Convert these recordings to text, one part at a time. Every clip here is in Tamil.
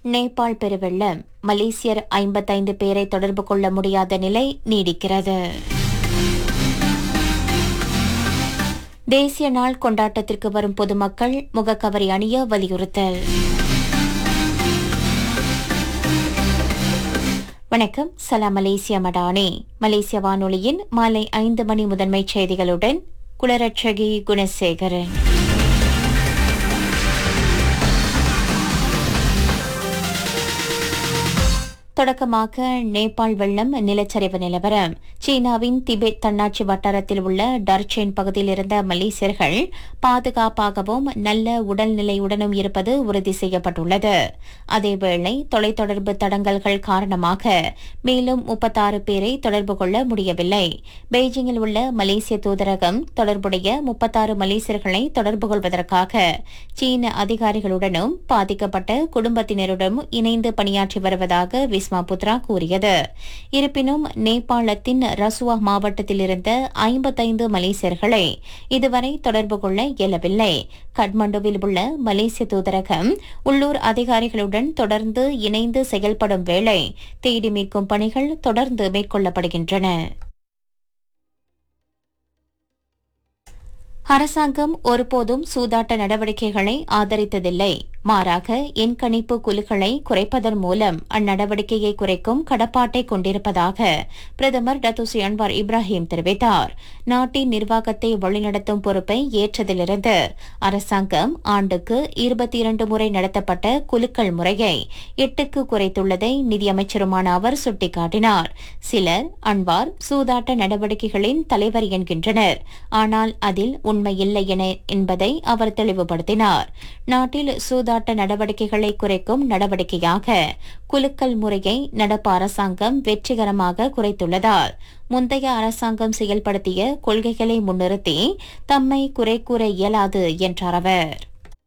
நேபாள் பெருவெள்ளம் மலேசியர் ஐம்பத்தைந்து பேரை தொடர்பு கொள்ள முடியாத நிலை நீடிக்கிறது தேசிய நாள் கொண்டாட்டத்திற்கு வரும் பொதுமக்கள் முகக்கவரி அணிய வலியுறுத்தல் வணக்கம் சலாம் மலேசியா மடானே மலேசிய வானொலியின் மாலை ஐந்து மணி முதன்மை செய்திகளுடன் குளரட்சகி குணசேகரன் தொடக்கமாக நேபாள் வெள்ளம் நிலச்சரிவு நிலவரம் சீனாவின் திபெத் தன்னாட்சி வட்டாரத்தில் உள்ள டர்ச்சேன் பகுதியில் இருந்த மலேசியர்கள் பாதுகாப்பாகவும் நல்ல உடல்நிலையுடனும் இருப்பது உறுதி செய்யப்பட்டுள்ளது அதேவேளை தொலைத்தொடர்பு தடங்கல்கள் காரணமாக மேலும் முப்பத்தாறு பேரை தொடர்பு கொள்ள முடியவில்லை பெய்ஜிங்கில் உள்ள மலேசிய தூதரகம் தொடர்புடைய முப்பத்தாறு மலேசியர்களை தொடர்பு கொள்வதற்காக சீன அதிகாரிகளுடனும் பாதிக்கப்பட்ட குடும்பத்தினருடனும் இணைந்து பணியாற்றி வருவதாக விஸ்மா புத்ரா கூறியது இருப்பினும் நேபாளத்தின் ரசுவா மாவட்டத்தில் இருந்த ஐம்பத்தைந்து மலேசியர்களை இதுவரை தொடர்பு கொள்ள இயலவில்லை கட்மண்டுவில் உள்ள மலேசிய தூதரகம் உள்ளூர் அதிகாரிகளுடன் தொடர்ந்து இணைந்து செயல்படும் வேளை தேடி மீட்கும் பணிகள் தொடர்ந்து மேற்கொள்ளப்படுகின்றன அரசாங்கம் ஒருபோதும் சூதாட்ட நடவடிக்கைகளை ஆதரித்ததில்லை மாறாக எண்கணிப்பு குழுக்களை குறைப்பதன் மூலம் அந்நடவடிக்கையை குறைக்கும் கடப்பாட்டை கொண்டிருப்பதாக பிரதமர் டத்துசி அன்வார் இப்ராஹிம் தெரிவித்தார் நாட்டின் நிர்வாகத்தை வழிநடத்தும் பொறுப்பை ஏற்றதிலிருந்து அரசாங்கம் ஆண்டுக்கு இருபத்தி இரண்டு முறை நடத்தப்பட்ட குலுக்கல் முறையை எட்டுக்கு குறைத்துள்ளதை நிதியமைச்சருமான அவர் சுட்டிக்காட்டினார் சிலர் அன்வார் சூதாட்ட நடவடிக்கைகளின் தலைவர் என்கின்றனர் ஆனால் அதில் உண்மையில்லை என என்பதை அவர் தெளிவுபடுத்தினார் நாட்டில் சூதாட்ட நடவடிக்கைகளை குறைக்கும் நடவடிக்கையாக குலுக்கல் முறையை நடப்பு அரசாங்கம் வெற்றிகரமாக குறைத்துள்ளதால் முந்தைய அரசாங்கம் செயல்படுத்திய கொள்கைகளை முன்னிறுத்தி தம்மை குறை கூற இயலாது என்றார் அவர்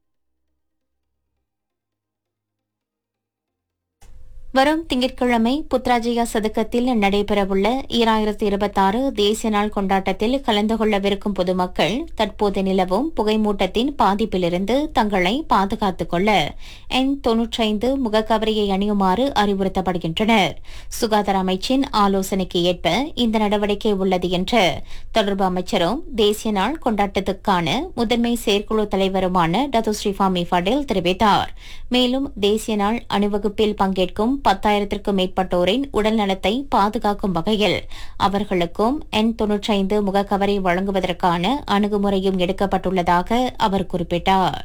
வரும் திங்கட்கிழமை புத்ராஜயா சதுக்கத்தில் நடைபெறவுள்ள ஈராயிரத்தி இருபத்தாறு தேசிய நாள் கொண்டாட்டத்தில் கலந்து கொள்ளவிருக்கும் பொதுமக்கள் தற்போது நிலவும் புகைமூட்டத்தின் பாதிப்பிலிருந்து தங்களை பாதுகாத்துக் கொள்ள எண் தொன்னூற்றைந்து முகக்கவரியை அணியுமாறு அறிவுறுத்தப்படுகின்றனர் சுகாதார அமைச்சின் ஆலோசனைக்கு ஏற்ப இந்த நடவடிக்கை உள்ளது என்று தொடர்பு அமைச்சரும் தேசிய நாள் கொண்டாட்டத்துக்கான முதன்மை செயற்குழு தலைவருமான டத்து ஸ்ரீஃபாமி ஃபடேல் தெரிவித்தார் மேலும் தேசிய நாள் அணிவகுப்பில் பங்கேற்கும் பத்தாயிரத்திற்கும் மேற்பட்டோரின் உடல் நலத்தை பாதுகாக்கும் வகையில் அவர்களுக்கும் எண் தொன்னூற்றைந்து முகக்கவரை வழங்குவதற்கான அணுகுமுறையும் எடுக்கப்பட்டுள்ளதாக அவர் குறிப்பிட்டார்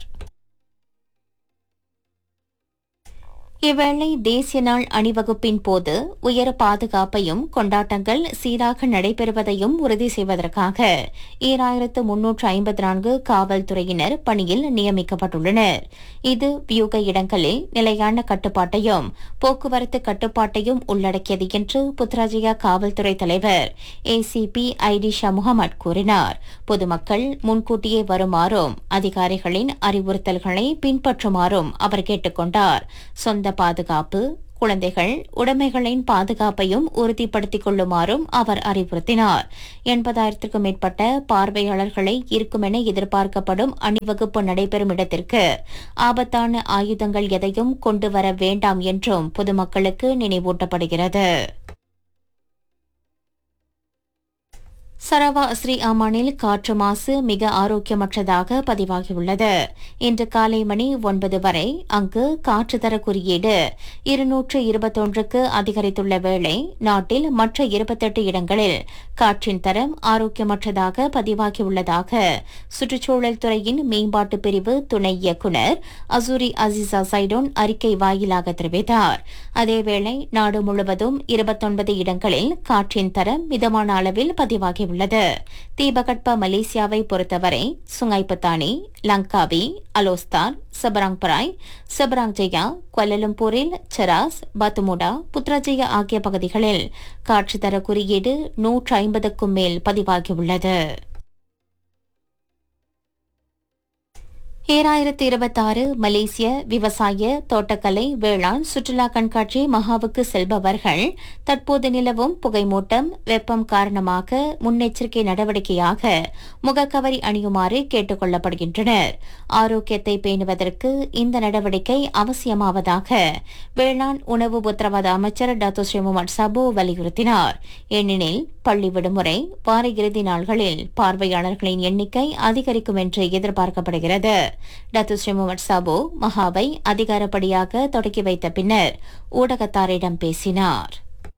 இவ்வேளை தேசிய நாள் அணிவகுப்பின் போது உயர பாதுகாப்பையும் கொண்டாட்டங்கள் சீராக நடைபெறுவதையும் உறுதி செய்வதற்காக ஈராயிரத்து முன்னூற்று ஐம்பத்தி நான்கு காவல்துறையினர் பணியில் நியமிக்கப்பட்டுள்ளனர் இது வியூக இடங்களில் நிலையான கட்டுப்பாட்டையும் போக்குவரத்து கட்டுப்பாட்டையும் உள்ளடக்கியது என்று புத்ராஜயா காவல்துறை தலைவர் ஏசிபி ஐடிஷா முகமது கூறினார் பொதுமக்கள் முன்கூட்டியே வருமாறும் அதிகாரிகளின் அறிவுறுத்தல்களை பின்பற்றுமாறும் அவர் கேட்டுக் கொண்டார் சொந்த பாதுகாப்பு குழந்தைகள் உடைமைகளின் பாதுகாப்பையும் உறுதிப்படுத்திக் கொள்ளுமாறும் அவர் அறிவுறுத்தினார் எண்பதாயிரத்திற்கும் மேற்பட்ட பார்வையாளர்களை இருக்கும் என எதிர்பார்க்கப்படும் அணிவகுப்பு நடைபெறும் இடத்திற்கு ஆபத்தான ஆயுதங்கள் எதையும் கொண்டு வர வேண்டாம் என்றும் பொதுமக்களுக்கு நினைவூட்டப்படுகிறது சரவா ஸ்ரீ அமானில் காற்று மாசு மிக ஆரோக்கியமற்றதாக பதிவாகியுள்ளது இன்று காலை மணி ஒன்பது வரை அங்கு காற்று தர குறியீடு இருநூற்று இருபத்தொன்றுக்கு அதிகரித்துள்ள வேளை நாட்டில் மற்ற இருபத்தெட்டு இடங்களில் காற்றின் தரம் ஆரோக்கியமற்றதாக பதிவாகியுள்ளதாக சுற்றுச்சூழல் துறையின் மேம்பாட்டு பிரிவு துணை இயக்குநர் அசூரி அசிசா சைடோன் அறிக்கை வாயிலாக தெரிவித்தார் அதேவேளை நாடு முழுவதும் இருபத்தொன்பது இடங்களில் காற்றின் தரம் மிதமான அளவில் பதிவாகியுள்ளது உள்ளது தீபகற்ப மலேசியாவை பொறுத்தவரை சுங்கைப்பத்தானி லங்காவி அலோஸ்தான் சபராங்பராய் சபராங் ஜெயா குவலலம்பூரில் செராஸ் பத்துமுடா புத்ராஜயா ஆகிய பகுதிகளில் காற்று தர குறியீடு நூற்று ஐம்பதுக்கும் மேல் பதிவாகியுள்ளது ஏழாயிரத்தி இருபத்தாறு மலேசிய விவசாய தோட்டக்கலை வேளாண் சுற்றுலா கண்காட்சி மகாவுக்கு செல்பவர்கள் தற்போது நிலவும் புகைமூட்டம் வெப்பம் காரணமாக முன்னெச்சரிக்கை நடவடிக்கையாக முகக்கவரி அணியுமாறு கேட்டுக் கொள்ளப்படுகின்றனர் ஆரோக்கியத்தை பேணுவதற்கு இந்த நடவடிக்கை அவசியமாவதாக வேளாண் உணவு உத்தரவாத அமைச்சர் டாக்டர் ஸ்ரீ முகமது சபு வலியுறுத்தினார் ஏனெனில் பள்ளி விடுமுறை வார இறுதி நாள்களில் பார்வையாளர்களின் எண்ணிக்கை அதிகரிக்கும் என்று எதிர்பார்க்கப்படுகிறது டாக்டர் ஸ்ரீ முகமது சாபு மகாவை அதிகாரப்படியாக தொடக்கி வைத்த பின்னர் ஊடகத்தாரிடம் பேசினார்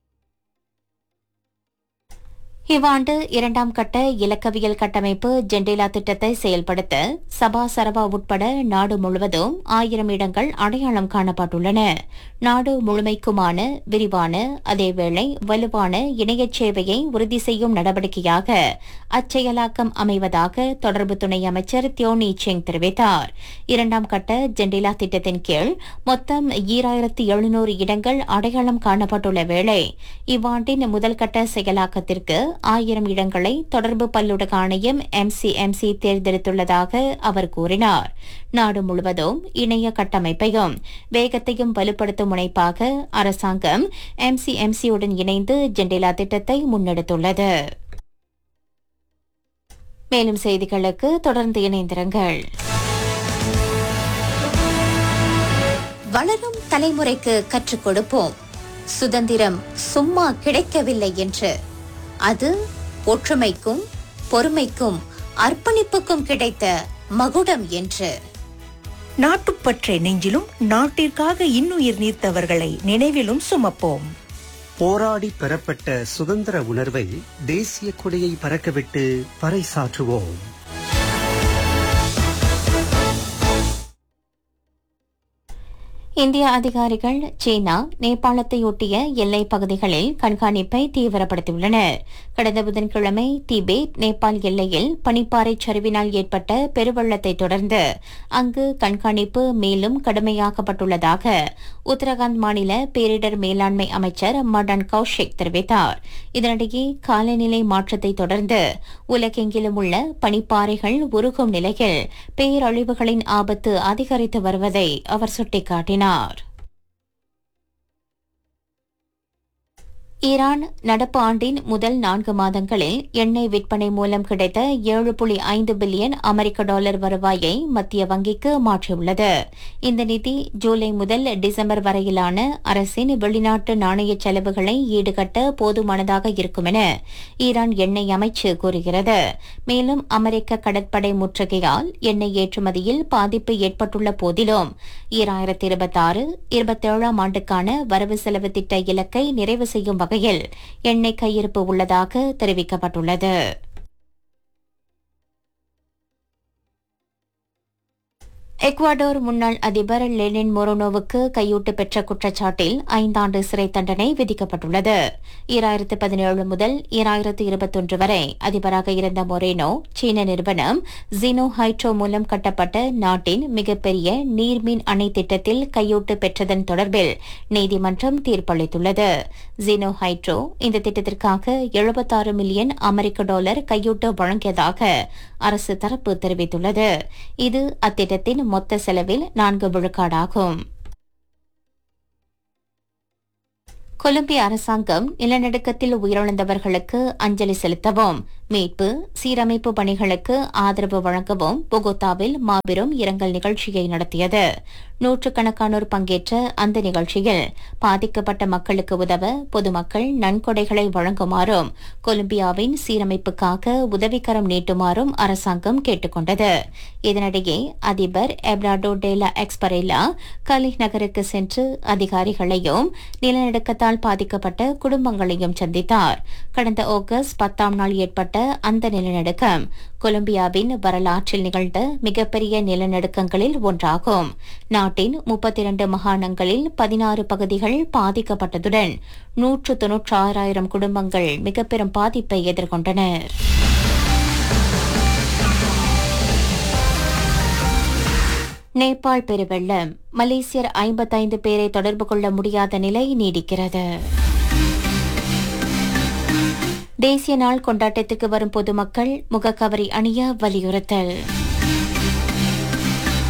இவ்வாண்டு இரண்டாம் கட்ட இலக்கவியல் கட்டமைப்பு ஜெண்டேலா திட்டத்தை செயல்படுத்த சபா சரவா உட்பட நாடு முழுவதும் ஆயிரம் இடங்கள் அடையாளம் காணப்பட்டுள்ளன நாடு முழுமைக்குமான விரிவான அதேவேளை வலுவான இணையச் சேவையை உறுதி செய்யும் நடவடிக்கையாக அச்செயலாக்கம் அமைவதாக தொடர்பு துணை அமைச்சர் தியோனி செங் தெரிவித்தார் இரண்டாம் கட்ட ஜெண்டேலா திட்டத்தின் கீழ் மொத்தம் ஈராயிரத்து எழுநூறு இடங்கள் அடையாளம் காணப்பட்டுள்ள வேளை இவ்வாண்டின் முதல் கட்ட செயலாக்கத்திற்கு ஆயிரம் இடங்களை தொடர்பு பல்லூடக ஆணையம் எம்சிஎம்சி தேர்ந்தெடுத்துள்ளதாக அவர் கூறினார் நாடு முழுவதும் இணைய கட்டமைப்பையும் வேகத்தையும் வலுப்படுத்தும் முனைப்பாக அரசாங்கம் எம்சிஎம்சியுடன் இணைந்து ஜெண்டேலா திட்டத்தை முன்னெடுத்துள்ளது மேலும் செய்திகளுக்கு தொடர்ந்து இணைந்திருங்கள் வளரும் தலைமுறைக்கு கற்றுக் கொடுப்போம் சுதந்திரம் சும்மா கிடைக்கவில்லை என்று அது ஒற்றுமைக்கும் பொறுமைக்கும் அர்ப்பணிப்புக்கும் கிடைத்த மகுடம் என்று நாட்டுப்பற்றை நெஞ்சிலும் நாட்டிற்காக இன்னுயிர் நீர்த்தவர்களை நினைவிலும் சுமப்போம் போராடி பெறப்பட்ட சுதந்திர உணர்வை தேசிய கொடியை பறக்கவிட்டு பறைசாற்றுவோம் இந்திய அதிகாரிகள் சீனா நேபாளத்தையொட்டிய எல்லைப் பகுதிகளில் கண்காணிப்பை தீவிரப்படுத்தியுள்ளனர் கடந்த புதன்கிழமை திபேத் நேபாள் எல்லையில் பனிப்பாறை சரிவினால் ஏற்பட்ட பெருவெள்ளத்தை தொடர்ந்து அங்கு கண்காணிப்பு மேலும் கடுமையாக்கப்பட்டுள்ளதாக உத்தரகாண்ட் மாநில பேரிடர் மேலாண்மை அமைச்சர் மடன் கௌஷிக் தெரிவித்தார் இதனிடையே காலநிலை மாற்றத்தை தொடர்ந்து உலகெங்கிலும் உள்ள பனிப்பாறைகள் உருகும் நிலையில் பேரழிவுகளின் ஆபத்து அதிகரித்து வருவதை அவர் சுட்டிக்காட்டினார் ஈரான் நடப்பு ஆண்டின் முதல் நான்கு மாதங்களில் எண்ணெய் விற்பனை மூலம் கிடைத்த ஏழு புள்ளி ஐந்து பில்லியன் அமெரிக்க டாலர் வருவாயை மத்திய வங்கிக்கு மாற்றியுள்ளது இந்த நிதி ஜூலை முதல் டிசம்பர் வரையிலான அரசின் வெளிநாட்டு நாணய செலவுகளை ஈடுகட்ட போதுமானதாக இருக்கும் என ஈரான் எண்ணெய் அமைச்சு கூறுகிறது மேலும் அமெரிக்க கடற்படை முற்றுகையால் எண்ணெய் ஏற்றுமதியில் பாதிப்பு ஏற்பட்டுள்ள போதிலும் ஈராயிரத்தி இருபத்தாறு இருபத்தேழாம் ஆண்டுக்கான வரவு செலவு திட்ட இலக்கை நிறைவு செய்யும் வகையில் எண்ணெய் கையிருப்பு உள்ளதாக தெரிவிக்கப்பட்டுள்ளது எக்வாடோர் முன்னாள் அதிபர் லெனின் மொரோனோவுக்கு கையூட்டு பெற்ற குற்றச்சாட்டில் ஐந்தாண்டு சிறை தண்டனை விதிக்கப்பட்டுள்ளது ஈராயிரத்து பதினேழு முதல் ஈராயிரத்து இருபத்தொன்று வரை அதிபராக இருந்த மொரேனோ சீன நிறுவனம் ஜினோ ஹைட்ரோ மூலம் கட்டப்பட்ட நாட்டின் மிகப்பெரிய நீர்மின் அணை திட்டத்தில் கையூட்டு பெற்றதன் தொடர்பில் நீதிமன்றம் தீர்ப்பளித்துள்ளது ஜினோ ஹைட்ரோ இந்த திட்டத்திற்காக எழுபத்தாறு மில்லியன் அமெரிக்க டாலர் கையூட்டு வழங்கியதாக அரசு தரப்பு தெரிவித்துள்ளது இது அத்திட்டத்தின் மொத்த செலவில் நான்கு விழுக்காடாகும் கொலம்பிய அரசாங்கம் நிலநடுக்கத்தில் உயிரிழந்தவர்களுக்கு அஞ்சலி செலுத்தவும் மீட்பு சீரமைப்பு பணிகளுக்கு ஆதரவு வழங்கவும் பொகோத்தாவில் மாபெரும் இரங்கல் நிகழ்ச்சியை நடத்தியது நூற்றுக்கணக்கானோர் பங்கேற்ற அந்த நிகழ்ச்சியில் பாதிக்கப்பட்ட மக்களுக்கு உதவ பொதுமக்கள் நன்கொடைகளை வழங்குமாறும் கொலம்பியாவின் சீரமைப்புக்காக உதவிக்கரம் நீட்டுமாறும் அரசாங்கம் கேட்டுக் கொண்டது இதனிடையே அதிபர் எப்ராடோ டேலா எக்ஸ்பரேலா கலி நகருக்கு சென்று அதிகாரிகளையும் நிலநடுக்கத்தால் பாதிக்கப்பட்ட குடும்பங்களையும் சந்தித்தார் கடந்த ஆகஸ்ட் பத்தாம் நாள் ஏற்பட்ட அந்த நிலநடுக்கம் கொலம்பியாவின் வரலாற்றில் நிகழ்ந்த மிகப்பெரிய நிலநடுக்கங்களில் ஒன்றாகும் நாட்டின் முப்பத்தி இரண்டு மாகாணங்களில் பதினாறு பகுதிகள் பாதிக்கப்பட்டதுடன் நூற்று தொன்னூற்றி ஆறாயிரம் குடும்பங்கள் மிக பெரும் பாதிப்பை எதிர்கொண்டனர் நேபாள் பெருவெள்ளம் மலேசியர் ஐம்பத்தைந்து பேரை தொடர்பு கொள்ள முடியாத நிலை நீடிக்கிறது தேசிய நாள் கொண்டாட்டத்துக்கு வரும் பொதுமக்கள் முகக்கவரி அணிய வலியுறுத்தல்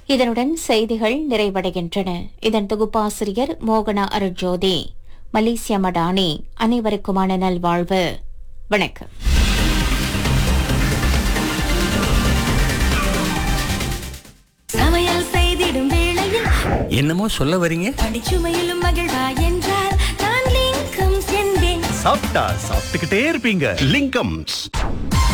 இதனுடன் செய்திகள் நிறைவடைகின்றன இதன் தொகுப்பாசிரியர் மோகனா அருட்ஜோதி மலேசிய மடானி அனைவருக்குமான நல்வாழ்வு வணக்கம் சமையல் செய்திடும் வேளையில் என்னமோ சொல்ல வரீங்க பணிச்சுமையிலும் மகிழ்வா என்றால் நான் லிங்கம் என்பேன் சாப்பிட்டா சாப்பிட்டுக்கிட்டே இருப்பீங்க லிங்கம்ஸ்